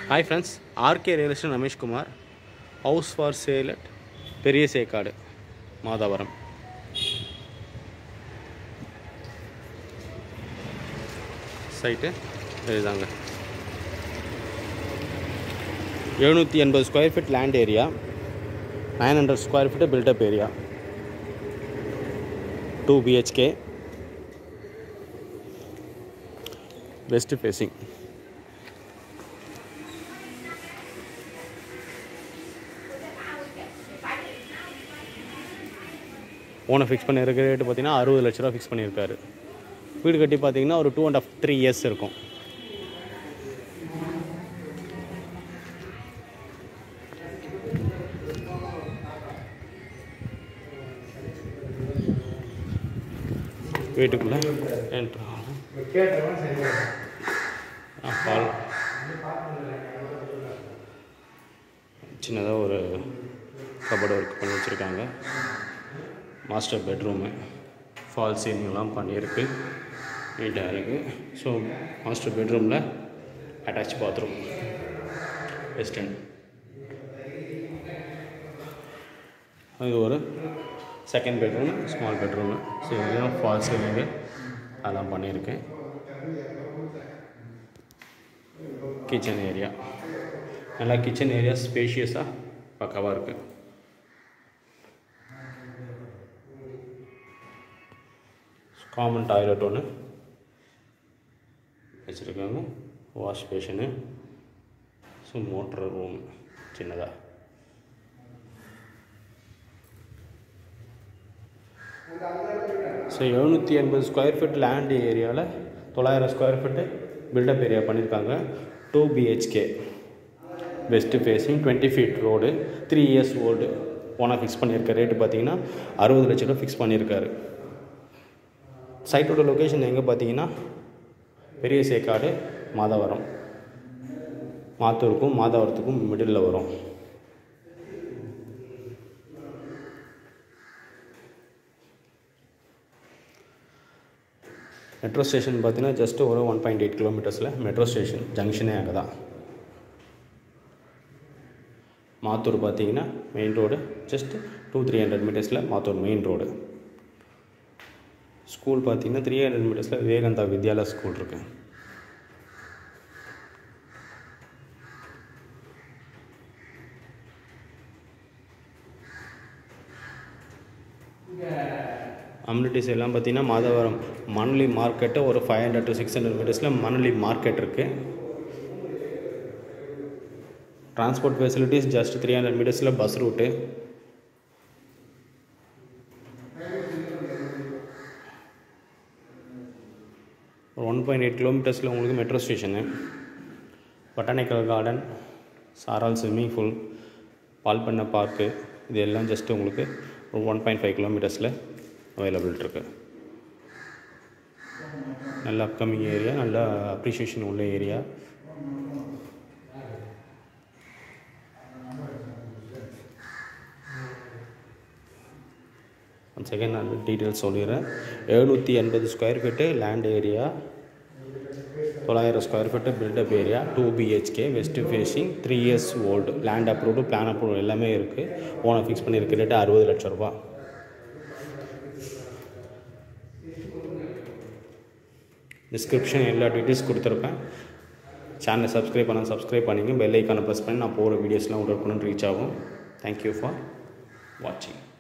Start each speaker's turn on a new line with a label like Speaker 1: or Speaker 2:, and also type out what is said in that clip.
Speaker 1: hi friends RK real estate Rameshkumar house for sale at பெரிய Sekkadu Madhavaram site இதுதாங்க எழுநூற்றி எண்பது square feet land area nine hundred square feet built up area two BHK west facing ஓனை fix பண்ணியிருக்க rate பார்த்தீங்கன்னா அறுபது லட்ச ரூபா ஃபிக்ஸ் பண்ணியிருக்காரு வீடு கட்டி பார்த்தீங்கன்னா ஒரு two and half three years இருக்கும் வீட்டுக்குள்ளே என்ட்ரு ஆகும் ஆ, ஹால் சின்னதாக ஒரு கபோர்டு ஒர்க் பண்ணி வச்சுருக்காங்க மாஸ்டர் பெட்ரூமு ஃபால் சீலிங்லாம் பண்ணியிருக்கு நீட்டாக இருக்குது ஸோ மாஸ்டர் பெட்ரூமில் அட்டாச் பாத்ரூம் வெஸ்டர்ன் இது ஒரு second bedroom small bedroom so இதுதான் ஃபால் சீலிங்கு அதெல்லாம் பண்ணியிருக்கேன் கிச்சன் ஏரியா நல்லா கிச்சன் ஏரியா ஸ்பேஷியஸாக பக்காவாக இருக்குது காமன் டாய்லெட் ஒன்று வச்சுருக்காங்க wash basin so motor room சின்னதாக ஸோ எழுநூற்றி எண்பது ஸ்கொயர் ஃபீட் லேண்ட் ஏரியாவில் தொள்ளாயிரம் ஸ்கொயர் ஃபீட்டு பில்டப் ஏரியா பண்ணியிருக்காங்க two BHK west facing twenty feet road three years old ஓனாக ஃபிக்ஸ் பண்ணியிருக்க ரேட்டு பார்த்தீங்கன்னா அறுபது லட்ச ரூபா ஃபிக்ஸ் பண்ணியிருக்காரு சைட்டோட லொக்கேஷன் எங்கே பார்த்தீங்கன்னா பெரிய சேக்காடு மாதவரம் மாத்தூருக்கும் மாதவரத்துக்கும் மிடில் வரும் மெட்ரோ ஸ்டேஷன் பார்த்தீங்கன்னா ஜஸ்ட் ஒரு ஒன் பாயிண்ட் எயிட் கிலோமீட்டர்ஸில் மெட்ரோ ஸ்டேஷன் ஜங்ஷனே அங்கே தான் மாத்தூர் பார்த்தீங்கன்னா main road just two three hundred மீட்டர்ஸில் மாத்தூர் மெயின் ரோடு ஸ்கூல் பார்த்தீங்கன்னா த்ரீ ஹண்ட்ரட் மீட்டர்ஸில் விவேகானந்தா வித்யாலயா ஸ்கூல் இருக்கு அம்யூனிட்டிஸ் எல்லாம் பார்த்தீங்கன்னா மாதவரம் மணலி மார்க்கெட்டு ஒரு five hundred to six hundred மீட்டர்ஸில் மணலி மார்க்கெட் இருக்குது transport facilities just three hundred மீட்டர்ஸில் பஸ் ரூட்டு ஒரு ஒன் பாயிண்ட் எயிட் கிலோமீட்டர்ஸில் உங்களுக்கு மெட்ரோ ஸ்டேஷனு பொட்டானிக்கல் கார்டன் சாரால் ஸ்விம்மிங் பூல் பால்பண்ணை பார்க்கு இது எல்லாம் ஜஸ்ட் உங்களுக்கு ஒரு ஒன் பாயிண்ட் ஃபைவ் கிலோமீட்டர்ஸில் அவைலபிள் இருக்குது நல்ல அப்கமிங் ஏரியா நல்ல அப்ரிஷியேஷன் உள்ள ஏரியா ஒன் செகண்ட் நான் டீட்டெயில்ஸ் சொல்லிடுறேன் எழுநூற்றி எண்பது ஸ்கொயர் ஃபீட்டு லேண்ட் ஏரியா தொள்ளாயிரம் square feet built up area two BHK west facing three years old land approved plan approve எல்லாமே இருக்குது ஓனை ஃபிக்ஸ் பண்ணியிருக்க ரேட்டு அறுபது லட்சம் ரூபா டிஸ்கிரிப்ஷன் எல்லா டீட்டெயில்ஸ் கொடுத்துருப்பேன் சேனலை சப்ஸ்கிரைப் பண்ண சப்ஸ்கிரைப் பண்ணிங்க பெல் ஐக்கானை ப்ரெஸ் பண்ணி நான் போகிற வீடியோஸ்லாம் உடனுக்குடன் ரீச் ஆகும் தேங்க்யூ ஃபார் வாட்சிங்